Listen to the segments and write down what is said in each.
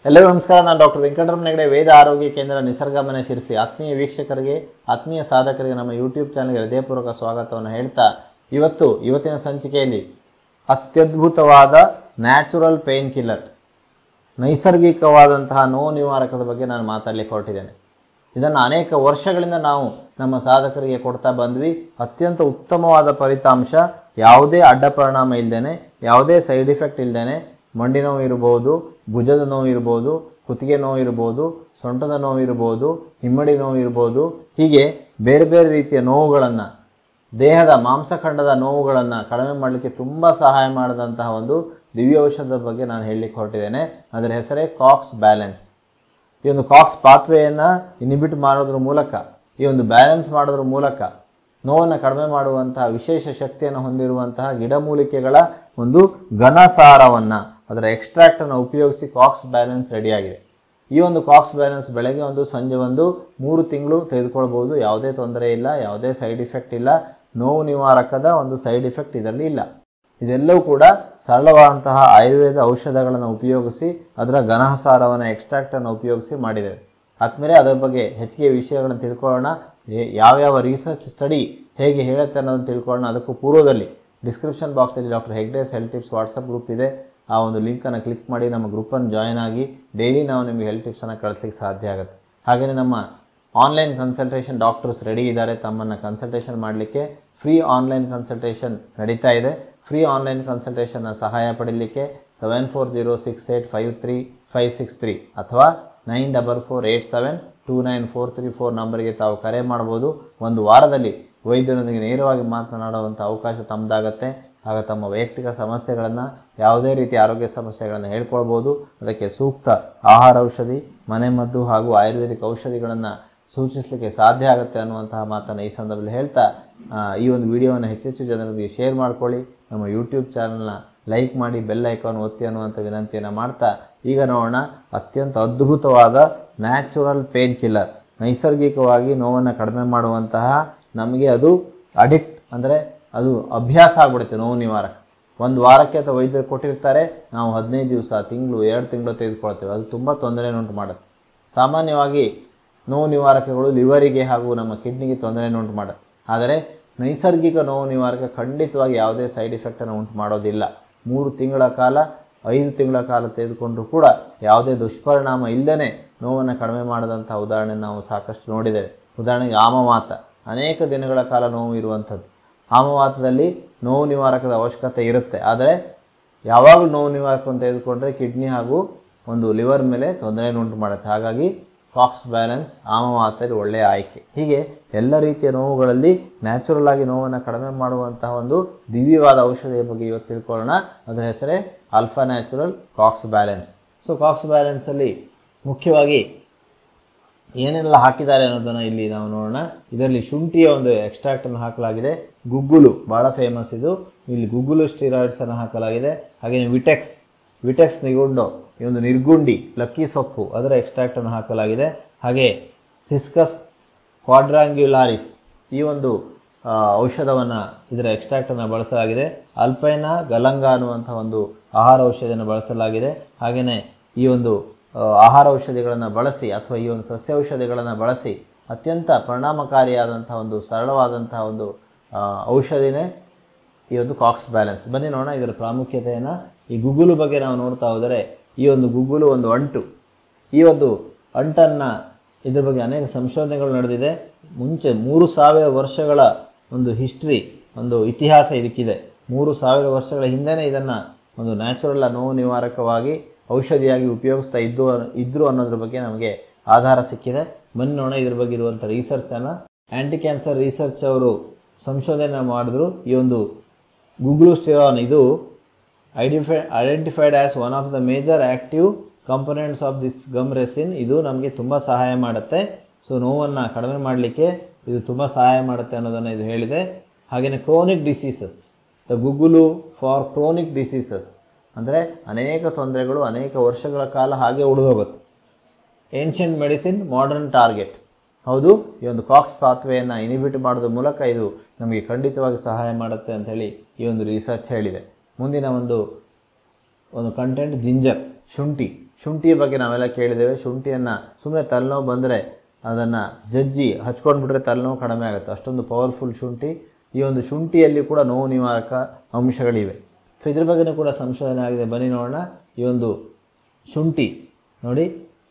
ಎಲ್ಲರಿಗೂ ನಮಸ್ಕಾರ ನಾನು ಡಾಕ್ಟರ್ ವೆಂಕಟರಮಣ ಹೆಗಡೆ ವೇದ ಆರೋಗ್ಯ ಕೇಂದ್ರ ನಿಸರ್ಗಮನೆ ಶಿರಿಸಿ ಆತ್ಮೀಯ ವೀಕ್ಷಕರಿಗೆ ಆತ್ಮೀಯ ಸಾಧಕರಿಗೆ ನಮ್ಮ ಯೂಟ್ಯೂಬ್ ಚಾನಲ್ಗೆ ಹೃದಯಪೂರ್ವಕ ಸ್ವಾಗತವನ್ನು ಹೇಳ್ತಾ ಇವತ್ತು ಇವತ್ತಿನ ಸಂಚಿಕೆಯಲ್ಲಿ ಅತ್ಯದ್ಭುತವಾದ ನ್ಯಾಚುರಲ್ ಪೇನ್ ಕಿಲ್ಲರ್ ನೈಸರ್ಗಿಕವಾದಂತಹ ನೋವು ನಿವಾರಕದ ಬಗ್ಗೆ ನಾನು ಮಾತಾಡಲಿಕ್ಕೆ ಹೊರಟಿದ್ದೇನೆ ಇದನ್ನು ಅನೇಕ ವರ್ಷಗಳಿಂದ ನಾವು ನಮ್ಮ ಸಾಧಕರಿಗೆ ಕೊಡ್ತಾ ಬಂದ್ವಿ ಅತ್ಯಂತ ಉತ್ತಮವಾದ ಫಲಿತಾಂಶ ಯಾವುದೇ ಅಡ್ಡ ಪರಿಣಾಮ ಇಲ್ಲದೇನೆ ಯಾವುದೇ ಸೈಡ್ ಇಫೆಕ್ಟ್ ಇಲ್ಲದೇನೆ ಮಂಡಿ ನೋವು ಇರ್ಬೋದು ಭುಜದ ನೋವು ಇರ್ಬೋದು ಕುತ್ತಿಗೆ ನೋವು ಇರ್ಬೋದು ಸೊಂಟದ ನೋವು ಇರ್ಬೋದು ಹಿಮ್ಮಡಿ ನೋವು ಇರ್ಬೋದು ಹೀಗೆ ಬೇರೆ ಬೇರೆ ರೀತಿಯ ನೋವುಗಳನ್ನು ದೇಹದ ಮಾಂಸಖಂಡದ ನೋವುಗಳನ್ನು ಕಡಿಮೆ ಮಾಡಲಿಕ್ಕೆ ತುಂಬ ಸಹಾಯ ಮಾಡಿದಂತಹ ಒಂದು ದಿವ್ಯ ಔಷಧದ ಬಗ್ಗೆ ನಾನು ಹೇಳಲಿಕ್ಕೆ ಹೊರಟಿದ್ದೇನೆ ಅದರ ಹೆಸರೇ ಕಾಕ್ಸ್ ಬ್ಯಾಲೆನ್ಸ್ ಈ ಒಂದು ಕಾಕ್ಸ್ ಪಾತ್ವೆಯನ್ನು ಇನಿಬಿಟ್ ಮಾಡೋದ್ರ ಮೂಲಕ ಈ ಒಂದು ಬ್ಯಾಲೆನ್ಸ್ ಮಾಡೋದ್ರ ಮೂಲಕ ನೋವನ್ನು ಕಡಿಮೆ ಮಾಡುವಂತಹ ವಿಶೇಷ ಶಕ್ತಿಯನ್ನು ಹೊಂದಿರುವಂತಹ ಗಿಡಮೂಲಿಕೆಗಳ ಒಂದು ಘನಸಾರವನ್ನು ಅದರ ಎಕ್ಸ್ಟ್ರಾಕ್ಟನ್ನು ಉಪಯೋಗಿಸಿ ಕಾಕ್ಸ್ ಬ್ಯಾಲೆನ್ಸ್ ರೆಡಿಯಾಗಿದೆ ಈ ಒಂದು ಕಾಕ್ಸ್ ಬ್ಯಾಲೆನ್ಸ್ ಬೆಳಗ್ಗೆ ಒಂದು ಸಂಜೆ ಒಂದು ಮೂರು ತಿಂಗಳು ತೆಗೆದುಕೊಳ್ಬೋದು ಯಾವುದೇ ತೊಂದರೆ ಇಲ್ಲ ಯಾವುದೇ ಸೈಡ್ ಇಫೆಕ್ಟ್ ಇಲ್ಲ ನೋವು ನಿವಾರಕದ ಒಂದು ಸೈಡ್ ಇಫೆಕ್ಟ್ ಇದರಲ್ಲಿ ಇಲ್ಲ ಇದೆಲ್ಲವೂ ಕೂಡ ಸರಳವಾದಂತಹ ಆಯುರ್ವೇದ ಔಷಧಗಳನ್ನು ಉಪಯೋಗಿಸಿ ಅದರ ಘನಸಾರವನ್ನು ಎಕ್ಸ್ಟ್ರಾಕ್ಟನ್ನು ಉಪಯೋಗಿಸಿ ಮಾಡಿದ್ದೇವೆ ಆದಮೇಲೆ ಅದರ ಬಗ್ಗೆ ಹೆಚ್ಚಿಗೆ ವಿಷಯಗಳನ್ನು ತಿಳ್ಕೊಳ್ಳೋಣ ಏ- ಯಾವ್ಯಾವ ರಿಸರ್ಚ್ ಸ್ಟಡಿ ಹೇಗೆ ಹೇಳುತ್ತೆ ಅನ್ನೋದನ್ನು ತಿಳ್ಕೊಳ್ಳೋಣ ಅದಕ್ಕೂ ಪೂರ್ವದಲ್ಲಿ ಡಿಸ್ಕ್ರಿಪ್ಷನ್ ಬಾಕ್ಸಲ್ಲಿ doctor Hegde's health tips WhatsApp group ಇದೆ ಆ ಒಂದು ಲಿಂಕನ್ನು ಕ್ಲಿಕ್ ಮಾಡಿ ನಮ್ಮ ಗ್ರೂಪನ್ನು ಜಾಯ್ನ್ ಆಗಿ ಡೈಲಿ ನಾವು ನಿಮಗೆ ಹೆಲ್ತ್ ಟಿಪ್ಸನ್ನು ಕಳಿಸ್ಲಿಕ್ಕೆ ಸಾಧ್ಯ ಆಗುತ್ತೆ ಹಾಗೆಯೇ ನಮ್ಮ ಆನ್ಲೈನ್ ಕನ್ಸಲ್ಟೇಷನ್ ಡಾಕ್ಟರ್ಸ್ ರೆಡಿ ಇದ್ದಾರೆ ತಮ್ಮನ್ನು ಕನ್ಸಲ್ಟೇಷನ್ ಮಾಡಲಿಕ್ಕೆ ಫ್ರೀ ಆನ್ಲೈನ್ ಕನ್ಸಲ್ಟೇಷನ್ ನಡೀತಾ ಇದೆ ಫ್ರೀ ಆನ್ಲೈನ್ ಕನ್ಸಲ್ಟೇಷನ್ನ ಸಹಾಯ ಪಡೀಲಿಕ್ಕೆ seven four zero six eight five three five six three ಅಥವಾ nine double four eight seven two nine four three four ನಂಬರ್ಗೆ ತಾವು ಕರೆ ಮಾಡ್ಬೋದು ಒಂದು ವಾರದಲ್ಲಿ ವೈದ್ಯರೊಂದಿಗೆ ನೇರವಾಗಿ ಮಾತನಾಡುವಂಥ ಅವಕಾಶ ತಮ್ಮದಾಗತ್ತೆ ಆಗ ತಮ್ಮ ವೈಯಕ್ತಿಕ ಸಮಸ್ಯೆಗಳನ್ನು ಯಾವುದೇ ರೀತಿಯ ಆರೋಗ್ಯ ಸಮಸ್ಯೆಗಳನ್ನು ಹೇಳ್ಕೊಳ್ಬೋದು ಅದಕ್ಕೆ ಸೂಕ್ತ ಆಹಾರ ಔಷಧಿ ಮನೆಮದ್ದು ಹಾಗೂ ಆಯುರ್ವೇದಿಕ್ ಔಷಧಿಗಳನ್ನು ಸೂಚಿಸಲಿಕ್ಕೆ ಸಾಧ್ಯ ಆಗುತ್ತೆ ಅನ್ನುವಂತಹ ಮಾತನ್ನು ಈ ಸಂದರ್ಭದಲ್ಲಿ ಹೇಳ್ತಾ ಆ, ಈ ಒಂದು ವಿಡಿಯೋವನ್ನು ಹೆಚ್ಚೆಚ್ಚು ಜನರಿಗೆ ಶೇರ್ ಮಾಡ್ಕೊಳ್ಳಿ ನಮ್ಮ ಯೂಟ್ಯೂಬ್ ಚಾನಲ್ನ ಲೈಕ್ ಮಾಡಿ ಬೆಲ್ ಐಕಾನ್ ಒತ್ತಿ ಅನ್ನುವಂಥ ವಿನಂತಿಯನ್ನು ಮಾಡ್ತಾ ಈಗ ನೋಡೋಣ ಅತ್ಯಂತ ಅದ್ಭುತವಾದ ನ್ಯಾಚುರಲ್ ಪೇನ್ ಕಿಲ್ಲರ್ ನೈಸರ್ಗಿಕವಾಗಿ ನೋವನ್ನು ಕಡಿಮೆ ಮಾಡುವಂತಹ ನಮಗೆ ಅದು ಅಡಿಕ್ಟ್ ಅಂದರೆ ಅದು ಅಭ್ಯಾಸ ಆಗ್ಬಿಡುತ್ತೆ ನೋವು ನಿವಾರಕ ಒಂದು ವಾರಕ್ಕೆ ಅಥವಾ ವೈದ್ಯರು ಕೊಟ್ಟಿರ್ತಾರೆ ನಾವು ಹದಿನೈದು ದಿವಸ ತಿಂಗಳು ಎರಡು ತಿಂಗಳು ತೆಗೆದುಕೊಳ್ತೇವೆ ಅದು ತುಂಬ ತೊಂದರೆಯನ್ನುಂಟು ಮಾಡುತ್ತೆ ಸಾಮಾನ್ಯವಾಗಿ ನೋವು ನಿವಾರಕಗಳು ಲಿವರಿಗೆ ಹಾಗೂ ನಮ್ಮ ಕಿಡ್ನಿಗೆ ತೊಂದರೆಯನ್ನುಂಟು ಮಾಡುತ್ತೆ ಆದರೆ ನೈಸರ್ಗಿಕ ನೋವು ನಿವಾರಕ ಖಂಡಿತವಾಗಿ ಯಾವುದೇ ಸೈಡ್ ಇಫೆಕ್ಟನ್ನು ಉಂಟು ಮಾಡೋದಿಲ್ಲ ಮೂರು ತಿಂಗಳ ಕಾಲ ಐದು ತಿಂಗಳ ಕಾಲ ತೆಗೆದುಕೊಂಡರೂ ಕೂಡ ಯಾವುದೇ ದುಷ್ಪರಿಣಾಮ ಇಲ್ಲದೇ ನೋವನ್ನು ಕಡಿಮೆ ಮಾಡಿದಂಥ ಉದಾಹರಣೆ ನಾವು ಸಾಕಷ್ಟು ನೋಡಿದ್ದೇವೆ ಉದಾಹರಣೆಗೆ ಆಮವಾತ ಅನೇಕ ದಿನಗಳ ಕಾಲ ನೋವು ಇರುವಂಥದ್ದು ಆಮವಾತದಲ್ಲಿ ನೋವು ನಿವಾರಕದ ಅವಶ್ಯಕತೆ ಇರುತ್ತೆ ಆದರೆ ಯಾವಾಗಲೂ ನೋವು ನಿವಾರಕವನ್ನು ತೆಗೆದುಕೊಂಡ್ರೆ ಕಿಡ್ನಿ ಹಾಗೂ ಒಂದು ಲಿವರ್ ಮೇಲೆ ತೊಂದರೆಯನ್ನುಂಟು ಮಾಡುತ್ತೆ ಹಾಗಾಗಿ ಕಾಕ್ಸ್ ಬ್ಯಾಲೆನ್ಸ್ ಆಮವಾತದಲ್ಲಿ ಒಳ್ಳೆಯ ಆಯ್ಕೆ ಹೀಗೆ ಎಲ್ಲ ರೀತಿಯ ನೋವುಗಳಲ್ಲಿ ನ್ಯಾಚುರಲ್ ಆಗಿ ನೋವನ್ನು ಕಡಿಮೆ ಮಾಡುವಂತಹ ಒಂದು ದಿವ್ಯವಾದ ಔಷಧಿಯ ಬಗ್ಗೆ ಇವತ್ತು ತಿಳ್ಕೊಳ್ಳೋಣ ಅದರ ಹೆಸರೇ alpha natural Cox balance so Cox ಬ್ಯಾಲೆನ್ಸಲ್ಲಿ ಮುಖ್ಯವಾಗಿ ಏನೆಲ್ಲ ಹಾಕಿದ್ದಾರೆ ಅನ್ನೋದನ್ನು ಇಲ್ಲಿ ನಾವು ನೋಡೋಣ ಇದರಲ್ಲಿ ಶುಂಠಿಯ ಒಂದು ಎಕ್ಸ್ಟ್ರಾಕ್ಟನ್ನು ಹಾಕಲಾಗಿದೆ ಗುಗ್ಗುಲು ಭಾಳ ಫೇಮಸ್ ಇದು ಇಲ್ಲಿ ಗುಗ್ಗುಲು ಸ್ಟಿರಾಯ್ಡ್ಸನ್ನು ಹಾಕಲಾಗಿದೆ ಹಾಗೆಯೇ ವಿಟೆಕ್ಸ್ ವಿಟೆಕ್ಸ್ ನಿಗುಂಡೋ ಈ ಒಂದು ನಿರ್ಗುಂಡಿ ಲಕ್ಕಿ ಸೊಪ್ಪು ಅದರ ಎಕ್ಸ್ಟ್ರಾಕ್ಟನ್ನು ಹಾಕಲಾಗಿದೆ ಹಾಗೆ ಸಿಸ್ಕಸ್ ಕ್ವಾಡ್ರಾಂಗ್ಯುಲಾರಿಸ್ ಈ ಒಂದು ಔಷಧವನ್ನು ಇದರ ಎಕ್ಸ್ಟ್ರಾಕ್ಟನ್ನು ಬಳಸಲಾಗಿದೆ ಅಲ್ಪೈನ ಗಲಂಗ ಅನ್ನುವಂಥ ಒಂದು ಆಹಾರ ಔಷಧಿಯನ್ನು ಬಳಸಲಾಗಿದೆ ಹಾಗೆಯೇ ಈ ಒಂದು ಆ, ಆಹಾರ ಔಷಧಿಗಳನ್ನು ಬಳಸಿ ಅಥವಾ ಈ ಒಂದು ಸಸ್ಯ ಔಷಧಿಗಳನ್ನು ಬಳಸಿ ಅತ್ಯಂತ ಪರಿಣಾಮಕಾರಿಯಾದಂಥ ಒಂದು ಸರಳವಾದಂಥ ಒಂದು ಆ, ಔಷಧಿನೇ ಈ ಒಂದು ಕಾಕ್ಸ್ ಬ್ಯಾಲೆನ್ಸ್ ಬನ್ನಿ ನೋಡೋಣ ಇದರ ಪ್ರಾಮುಖ್ಯತೆಯನ್ನು ಈ ಗುಗ್ಗುಲು ಬಗ್ಗೆ ನಾವು ನೋಡ್ತಾ ಹೋದರೆ ಈ ಒಂದು ಗುಗ್ಗುಲು ಒಂದು ಅಂಟು ಈ ಒಂದು ಅಂಟನ್ನು ಇದ್ರ ಬಗ್ಗೆ ಅನೇಕ ಸಂಶೋಧನೆಗಳು ನಡೆದಿದೆ ಮುಂಚೆ ಮೂರು ಸಾವಿರ ವರ್ಷಗಳ ಒಂದು ಹಿಸ್ಟ್ರಿ ಒಂದು ಇತಿಹಾಸ ಇದಕ್ಕಿದೆ ಮೂರು ಸಾವಿರ ವರ್ಷಗಳ ಹಿಂದೆನೇ ಇದನ್ನು ಒಂದು ನ್ಯಾಚುರಲ್ ನೋವು ನಿವಾರಕವಾಗಿ ಔಷಧಿಯಾಗಿ ಉಪಯೋಗಿಸ್ತಾ ಇದ್ದು ಇದ್ರು ಅನ್ನೋದ್ರ ಬಗ್ಗೆ ನಮಗೆ ಆಧಾರ ಸಿಕ್ಕಿದೆ ಬನ್ನಿ ನೋಡೋಣ ಇದ್ರ ಬಗ್ಗೆ ಇರುವಂಥ ರಿಸರ್ಚನ್ನು ಆ್ಯಂಟಿ ಕ್ಯಾನ್ಸರ್ ರಿಸರ್ಚ್ ಅವರು ಸಂಶೋಧನೆ ಮಾಡಿದ್ರು ಈ ಒಂದು ಗೂಗ್ಲೂಸ್ಟಿರಾನ್ ಇದು identify identified as one of the major active components of this gum resin ಇದು ನಮಗೆ ತುಂಬ ಸಹಾಯ ಮಾಡುತ್ತೆ ಸೊ ನೋವನ್ನು ಕಡಿಮೆ ಮಾಡಲಿಕ್ಕೆ ಇದು ತುಂಬ ಸಹಾಯ ಮಾಡುತ್ತೆ ಅನ್ನೋದನ್ನು ಇದು ಹೇಳಿದೆ ಹಾಗೆಯೇ ಕ್ರೋನಿಕ್ ಡಿಸೀಸಸ್ ದ ಗುಗ್ಗುಲು ಫಾರ್ ಕ್ರೋನಿಕ್ ಡಿಸೀಸಸ್ ಅಂದರೆ ಅನೇಕ ತೊಂದರೆಗಳು ಅನೇಕ ವರ್ಷಗಳ ಕಾಲ ಹಾಗೆ ಉಳಿದೋಗುತ್ತೆ ಏನ್ಷಿಯಂಟ್ ಮೆಡಿಸಿನ್ ಮಾಡರ್ನ್ ಟಾರ್ಗೆಟ್ ಹೌದು ಈ ಒಂದು ಕಾಕ್ಸ್ ಪಾತ್ವೆಯನ್ನು ಇನಿಬಿಟ್ ಮಾಡೋದ್ರ ಮೂಲಕ ಇದು ನಮಗೆ ಖಂಡಿತವಾಗಿ ಸಹಾಯ ಮಾಡುತ್ತೆ ಅಂಥೇಳಿ ಈ ಒಂದು ರಿಸರ್ಚ್ ಹೇಳಿದೆ ಮುಂದಿನ ಒಂದು ಒಂದು ಕಂಟೆಂಟ್ ಜಿಂಜರ್ ಶುಂಠಿ ಶುಂಠಿಯ ಬಗ್ಗೆ ನಾವೆಲ್ಲ ಕೇಳಿದ್ದೇವೆ ಶುಂಠಿಯನ್ನು ಸುಮ್ಮನೆ ತಲೆನೋವು ಬಂದರೆ ಅದನ್ನು ಜಜ್ಜಿ ಹಚ್ಕೊಂಡ್ಬಿಟ್ರೆ ತಲೆನೋವು ಕಡಿಮೆ ಆಗುತ್ತೆ ಅಷ್ಟೊಂದು ಪವರ್ಫುಲ್ ಶುಂಠಿ ಈ ಒಂದು ಶುಂಠಿಯಲ್ಲಿ ಕೂಡ ನೋವು ನಿವಾರಕ ಅಂಶಗಳಿವೆ ಸೊ ಇದ್ರ ಬಗ್ಗೆನೂ ಕೂಡ ಸಂಶೋಧನೆ ಆಗಿದೆ ಬನ್ನಿ ನೋಡೋಣ ಈ ಒಂದು ಶುಂಠಿ ನೋಡಿ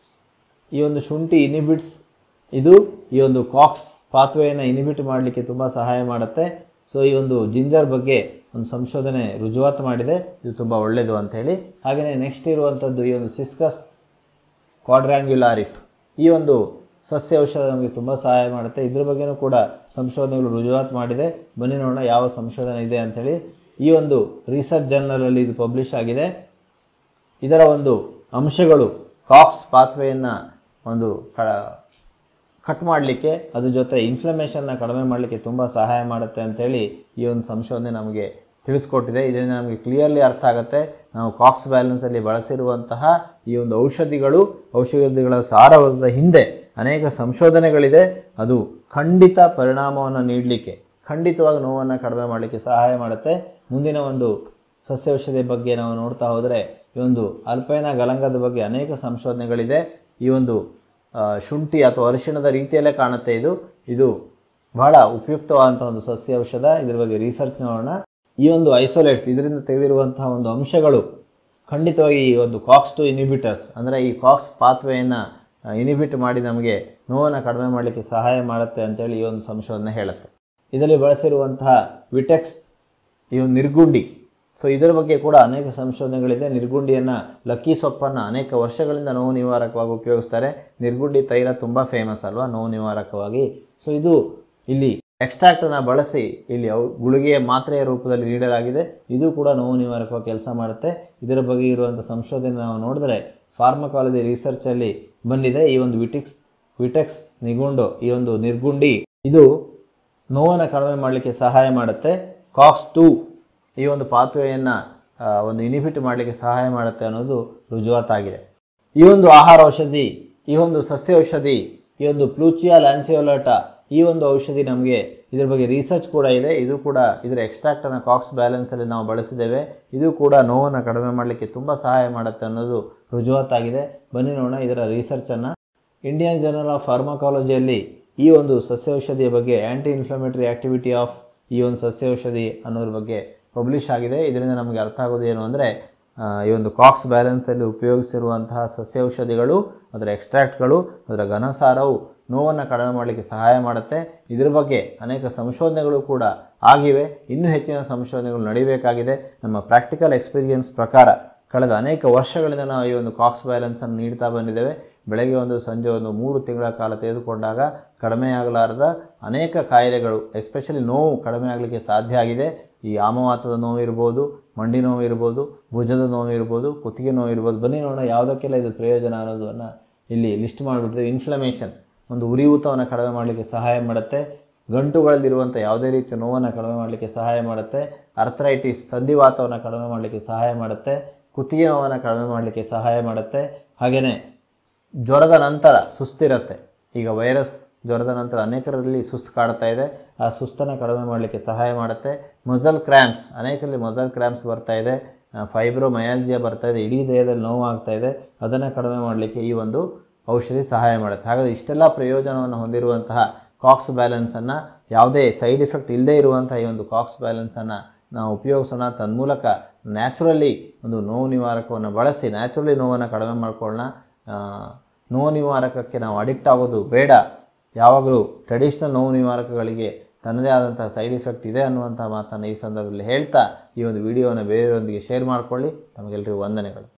ಈ ಒಂದು ಶುಂಠಿ ಇನಿಬಿಟ್ಸ್ ಇದು ಈ ಒಂದು ಕಾಕ್ಸ್ ಪಾತ್ವೆಯನ್ನು ಇನಿಬಿಟ್ ಮಾಡಲಿಕ್ಕೆ ತುಂಬ ಸಹಾಯ ಮಾಡುತ್ತೆ ಸೊ ಈ ಒಂದು ಜಿಂಜರ್ ಬಗ್ಗೆ ಒಂದು ಸಂಶೋಧನೆ ರುಜುವಾತು ಮಾಡಿದೆ ಇದು ತುಂಬ ಒಳ್ಳೆಯದು ಅಂಥೇಳಿ ಹಾಗೆಯೇ ನೆಕ್ಸ್ಟ್ ಇರುವಂಥದ್ದು ಈ ಒಂದು ಸಿಸ್ಕಸ್ ಕ್ವಾಡ್ರ್ಯಾಂಗ್ಯುಲಾರಿಸ್ ಈ ಒಂದು ಸಸ್ಯ ಔಷಧ ನಮಗೆ ತುಂಬ ಸಹಾಯ ಮಾಡುತ್ತೆ ಇದ್ರ ಬಗ್ಗೆನೂ ಕೂಡ ಸಂಶೋಧನೆಗಳು ರುಜುವಾತು ಮಾಡಿದೆ ಬನ್ನಿ ನೋಡೋಣ ಯಾವ ಸಂಶೋಧನೆ ಇದೆ ಅಂಥೇಳಿ ಈ ಒಂದು ರಿಸರ್ಚ್ ಜರ್ನಲಲ್ಲಿ ಇದು ಪಬ್ಲಿಷ್ ಆಗಿದೆ ಇದರ ಒಂದು ಅಂಶಗಳು ಕಾಕ್ಸ್ ಪಾತ್ವೆಯನ್ನು ಒಂದು ಕ ಕಟ್ ಮಾಡಲಿಕ್ಕೆ ಅದ್ರ ಜೊತೆ ಇನ್ಫ್ಲಮೇಷನ್ನ ಕಡಿಮೆ ಮಾಡಲಿಕ್ಕೆ ತುಂಬ ಸಹಾಯ ಮಾಡುತ್ತೆ ಅಂತೇಳಿ ಈ ಒಂದು ಸಂಶೋಧನೆ ನಮಗೆ ತಿಳಿಸ್ಕೊಟ್ಟಿದೆ ಇದರಿಂದ ನಮಗೆ ಕ್ಲಿಯರ್ಲಿ ಅರ್ಥ ಆಗುತ್ತೆ ನಾವು ಕಾಕ್ಸ್ ಬ್ಯಾಲೆನ್ಸಲ್ಲಿ ಬಳಸಿರುವಂತಹ ಈ ಒಂದು ಔಷಧಿಗಳು ಔಷಧಿಗಳ ಸಾರವಾದ ಹಿಂದೆ ಅನೇಕ ಸಂಶೋಧನೆಗಳಿದೆ ಅದು ಖಂಡಿತ ಪರಿಣಾಮವನ್ನು ನೀಡಲಿಕ್ಕೆ ಖಂಡಿತವಾಗಿ ನೋವನ್ನು ಕಡಿಮೆ ಮಾಡಲಿಕ್ಕೆ ಸಹಾಯ ಮಾಡುತ್ತೆ ಮುಂದಿನ ಒಂದು ಸಸ್ಯ ಔಷಧಿ ಬಗ್ಗೆ ನಾವು ನೋಡ್ತಾ ಹೋದರೆ ಈ ಒಂದು ಅಲ್ಪೈನ ಗಲಂಗದ ಬಗ್ಗೆ ಅನೇಕ ಸಂಶೋಧನೆಗಳಿದೆ ಈ ಒಂದು ಆ, ಶುಂಠಿ ಅಥವಾ ಅರಿಶಿಣದ ರೀತಿಯಲ್ಲೇ ಕಾಣುತ್ತೆ ಇದು ಇದು ಬಹಳ ಉಪಯುಕ್ತವಾದಂಥ ಒಂದು ಸಸ್ಯ ಔಷಧ ಇದ್ರ ಬಗ್ಗೆ ರಿಸರ್ಚ್ ನೋಡೋಣ ಈ ಒಂದು ಐಸೋಲೇಟ್ಸ್ ಇದರಿಂದ ತೆಗೆದಿರುವಂತಹ ಒಂದು ಅಂಶಗಳು ಖಂಡಿತವಾಗಿ ಈ ಒಂದು ಕಾಕ್ಸ್ ಟು ಇನಿಬಿಟರ್ಸ್ ಅಂದರೆ ಈ ಕಾಕ್ಸ್ ಪಾತ್ವೆಯನ್ನು ಇನಿಬಿಟ್ ಮಾಡಿ ನಮಗೆ ನೋವನ್ನು ಕಡಿಮೆ ಮಾಡಲಿಕ್ಕೆ ಸಹಾಯ ಮಾಡುತ್ತೆ ಅಂತೇಳಿ ಈ ಒಂದು ಸಂಶೋಧನೆ ಹೇಳುತ್ತೆ ಇದರಲ್ಲಿ ಬಳಸಿರುವಂತಹ ವಿಟೆಕ್ಸ್ ಈ ಒಂದು ನಿರ್ಗುಂಡಿ ಸೊ ಇದರ ಬಗ್ಗೆ ಕೂಡ ಅನೇಕ ಸಂಶೋಧನೆಗಳಿದೆ ನಿರ್ಗುಂಡಿಯನ್ನು ಲಕ್ಕಿ ಸೊಪ್ಪನ್ನು ಅನೇಕ ವರ್ಷಗಳಿಂದ ನೋವು ನಿವಾರಕವಾಗಿ ಉಪಯೋಗಿಸ್ತಾರೆ ನಿರ್ಗುಂಡಿ ತೈಲ ತುಂಬ ಫೇಮಸ್ ಅಲ್ವಾ ನೋವು ನಿವಾರಕವಾಗಿ ಸೊ ಇದು ಇಲ್ಲಿ ಎಕ್ಸ್ಟ್ರಾಕ್ಟನ್ನು ಬಳಸಿ ಇಲ್ಲಿ ಅವು ಗುಳಿಗೆಯ ಮಾತ್ರೆಯ ರೂಪದಲ್ಲಿ ನೀಡಲಾಗಿದೆ ಇದು ಕೂಡ ನೋವು ನಿವಾರಕವಾಗಿ ಕೆಲಸ ಮಾಡುತ್ತೆ ಇದರ ಬಗ್ಗೆ ಇರುವಂಥ ಸಂಶೋಧನೆ ನಾವು ನೋಡಿದ್ರೆ ಫಾರ್ಮಕಾಲಜಿ ರಿಸರ್ಚಲ್ಲಿ ಬಂದಿದೆ ಈ ಒಂದು ವಿಟಿಕ್ಸ್ ವಿಟೆಕ್ಸ್ ನಿಗುಂಡು ಈ ಒಂದು ನಿರ್ಗುಂಡಿ ಇದು ನೋವನ್ನು ಕಡಿಮೆ ಮಾಡಲಿಕ್ಕೆ ಸಹಾಯ ಮಾಡುತ್ತೆ ಕಾಕ್ಸ್ ಟು ಈ ಒಂದು ಪಾತ್ವೆಯನ್ನು ಒಂದು ಇನಿಬಿಟ್ ಮಾಡಲಿಕ್ಕೆ ಸಹಾಯ ಮಾಡುತ್ತೆ ಅನ್ನೋದು ರುಜುವಾತಾಗಿದೆ ಈ ಒಂದು ಆಹಾರ ಔಷಧಿ ಈ ಒಂದು ಸಸ್ಯ ಔಷಧಿ ಈ ಒಂದು ಪ್ಲೂಚಿಯಾ ಲ್ಯಾನ್ಸಿಯೋಲಾಟ ಈ ಒಂದು ಔಷಧಿ ನಮಗೆ ಇದ್ರ ಬಗ್ಗೆ ರಿಸರ್ಚ್ ಕೂಡ ಇದೆ ಇದು ಕೂಡ ಇದರ ಎಕ್ಸ್ಟ್ರಾಕ್ಟನ್ನು ಕಾಕ್ಸ್ ಬ್ಯಾಲೆನ್ಸಲ್ಲಿ ನಾವು ಬಳಸಿದ್ದೇವೆ ಇದು ಕೂಡ ನೋವನ್ನು ಕಡಿಮೆ ಮಾಡಲಿಕ್ಕೆ ತುಂಬ ಸಹಾಯ ಮಾಡುತ್ತೆ ಅನ್ನೋದು ರುಜುವಾತಾಗಿದೆ ಬನ್ನಿ ನೋಡೋಣ ಇದರ ರಿಸರ್ಚನ್ನು ಇಂಡಿಯನ್ ಜರ್ನಲ್ ಆಫ್ ಫಾರ್ಮಕಾಲಜಿಯಲ್ಲಿ ಈ ಒಂದು ಸಸ್ಯ ಔಷಧಿಯ ಬಗ್ಗೆ ಆ್ಯಂಟಿ ಇನ್ಫ್ಲಮೇಟರಿ ಆ್ಯಕ್ಟಿವಿಟಿ ಆಫ್ ಈ ಒಂದು ಸಸ್ಯ ಔಷಧಿ ಅನ್ನೋದ್ರ ಬಗ್ಗೆ ಪಬ್ಲಿಷ್ ಆಗಿದೆ ಇದರಿಂದ ನಮಗೆ ಅರ್ಥ ಆಗೋದು ಏನು ಅಂದರೆ ಈ ಒಂದು ಕಾಕ್ಸ್ ಬ್ಯಾಲೆನ್ಸಲ್ಲಿ ಉಪಯೋಗಿಸಿರುವಂತಹ ಸಸ್ಯ ಔಷಧಿಗಳು ಅದರ ಎಕ್ಸ್ಟ್ರಾಕ್ಟ್ಗಳು ಅದರ ಘನಸಾರವು ನೋವನ್ನು ಕಡಿಮೆ ಮಾಡಲಿಕ್ಕೆ ಸಹಾಯ ಮಾಡುತ್ತೆ ಇದ್ರ ಬಗ್ಗೆ ಅನೇಕ ಸಂಶೋಧನೆಗಳು ಕೂಡ ಆಗಿವೆ ಇನ್ನೂ ಹೆಚ್ಚಿನ ಸಂಶೋಧನೆಗಳು ನಡೀಬೇಕಾಗಿದೆ ನಮ್ಮ ಪ್ರಾಕ್ಟಿಕಲ್ ಎಕ್ಸ್ಪೀರಿಯನ್ಸ್ ಪ್ರಕಾರ ಕಳೆದ ಅನೇಕ ವರ್ಷಗಳಿಂದ ನಾವು ಈ ಒಂದು ಕಾಕ್ಸ್ ಬ್ಯಾಲೆನ್ಸನ್ನು ನೀಡ್ತಾ ಬಂದಿದ್ದೇವೆ ಬೆಳಗ್ಗೆ ಒಂದು ಸಂಜೆ ಒಂದು ಮೂರು ತಿಂಗಳ ಕಾಲ ತೆಗೆದುಕೊಂಡಾಗ ಕಡಿಮೆಯಾಗಲಾರದ ಅನೇಕ ಕಾಯಿಲೆಗಳು ಎಸ್ಪೆಷಲಿ ನೋವು ಕಡಿಮೆ ಆಗಲಿಕ್ಕೆ ಸಾಧ್ಯ ಆಗಿದೆ ಈ ಆಮವಾತದ ನೋವು ಇರ್ಬೋದು ಮಂಡಿ ನೋವು ಇರ್ಬೋದು ಭುಜದ ನೋವು ಇರ್ಬೋದು ಕುತ್ತಿಗೆ ನೋವು ಇರ್ಬೋದು ಬನ್ನಿ ನೋಡೋಣ ಯಾವುದಕ್ಕೆಲ್ಲ ಇದು ಪ್ರಯೋಜನ ಅನ್ನೋದನ್ನು ಇಲ್ಲಿ ಲಿಸ್ಟ್ ಮಾಡಿಬಿಡ್ತೇವೆ ಇನ್ಫ್ಲಮೇಷನ್ ಒಂದು ಉರಿಯೂತವನ್ನು ಕಡಿಮೆ ಮಾಡಲಿಕ್ಕೆ ಸಹಾಯ ಮಾಡುತ್ತೆ ಗಂಟುಗಳಲ್ಲಿರುವಂಥ ಯಾವುದೇ ರೀತಿಯ ನೋವನ್ನು ಕಡಿಮೆ ಮಾಡಲಿಕ್ಕೆ ಸಹಾಯ ಮಾಡುತ್ತೆ ಅರ್ಥರೈಟಿಸ್ ಸಂಧಿವಾತವನ್ನು ಕಡಿಮೆ ಮಾಡಲಿಕ್ಕೆ ಸಹಾಯ ಮಾಡುತ್ತೆ ಕುತ್ತಿಗೆ ನೋವನ್ನು ಕಡಿಮೆ ಮಾಡಲಿಕ್ಕೆ ಸಹಾಯ ಮಾಡುತ್ತೆ ಹಾಗೆಯೇ ಜ್ವರದ ನಂತರ ಸುಸ್ತಿರುತ್ತೆ ಈಗ ವೈರಸ್ ಜ್ವರದ ನಂತರ ಅನೇಕರಲ್ಲಿ ಸುಸ್ತು ಕಾಡ್ತಾ ಇದೆ ಆ ಸುಸ್ತನ್ನು ಕಡಿಮೆ ಮಾಡಲಿಕ್ಕೆ ಸಹಾಯ ಮಾಡುತ್ತೆ ಮಜಲ್ ಕ್ರ್ಯಾಂಪ್ಸ್ ಅನೇಕರಲ್ಲಿ ಮಜಲ್ ಕ್ರ್ಯಾಂಪ್ಸ್ ಬರ್ತಾ ಇದೆ ಫೈಬ್ರೋ ಮಯಾಲ್ಜಿಯಾ ಬರ್ತಾ ಇದೆ ಇಡೀ ದೇಹದಲ್ಲಿ ನೋವು ಆಗ್ತಾ ಇದೆ ಅದನ್ನು ಕಡಿಮೆ ಮಾಡಲಿಕ್ಕೆ ಈ ಒಂದು ಔಷಧಿ ಸಹಾಯ ಮಾಡುತ್ತೆ ಹಾಗಾದರೆ ಇಷ್ಟೆಲ್ಲ ಪ್ರಯೋಜನವನ್ನು ಹೊಂದಿರುವಂತಹ ಕಾಕ್ಸ್ ಬ್ಯಾಲೆನ್ಸನ್ನು ಯಾವುದೇ ಸೈಡ್ ಎಫೆಕ್ಟ್ ಇಲ್ಲದೇ ಇರುವಂತಹ ಈ ಒಂದು ಕಾಕ್ಸ್ ಬ್ಯಾಲೆನ್ಸನ್ನು ನಾವು ಉಪಯೋಗಿಸೋಣ ತನ್ಮೂಲಕ ನ್ಯಾಚುರಲಿ ಒಂದು ನೋವು ನಿವಾರಕವನ್ನು ಬಳಸಿ ನ್ಯಾಚುರಲಿ ನೋವನ್ನು ಕಡಿಮೆ ಮಾಡ್ಕೊಳ್ಳೋಣ ಆ, ನೋವು ನಿವಾರಕಕ್ಕೆ ನಾವು ಅಡಿಕ್ಟ್ ಆಗೋದು ಬೇಡ ಯಾವಾಗಲೂ ಟ್ರೆಡಿಷ್ನಲ್ ನೋವು ನಿವಾರಕಗಳಿಗೆ ತನ್ನದೇ ಆದಂಥ ಸೈಡ್ ಎಫೆಕ್ಟ್ ಇದೆ ಅನ್ನುವಂಥ ಮಾತನ್ನು ಈ ಸಂದರ್ಭದಲ್ಲಿ ಹೇಳ್ತಾ ಈ ಒಂದು ವಿಡಿಯೋನ ಬೇರೆಯವರೊಂದಿಗೆ ಶೇರ್ ಮಾಡಿಕೊಳ್ಳಿ ತಮಗೆಲ್ಲರಿಗೂ ವಂದನೆಗಳು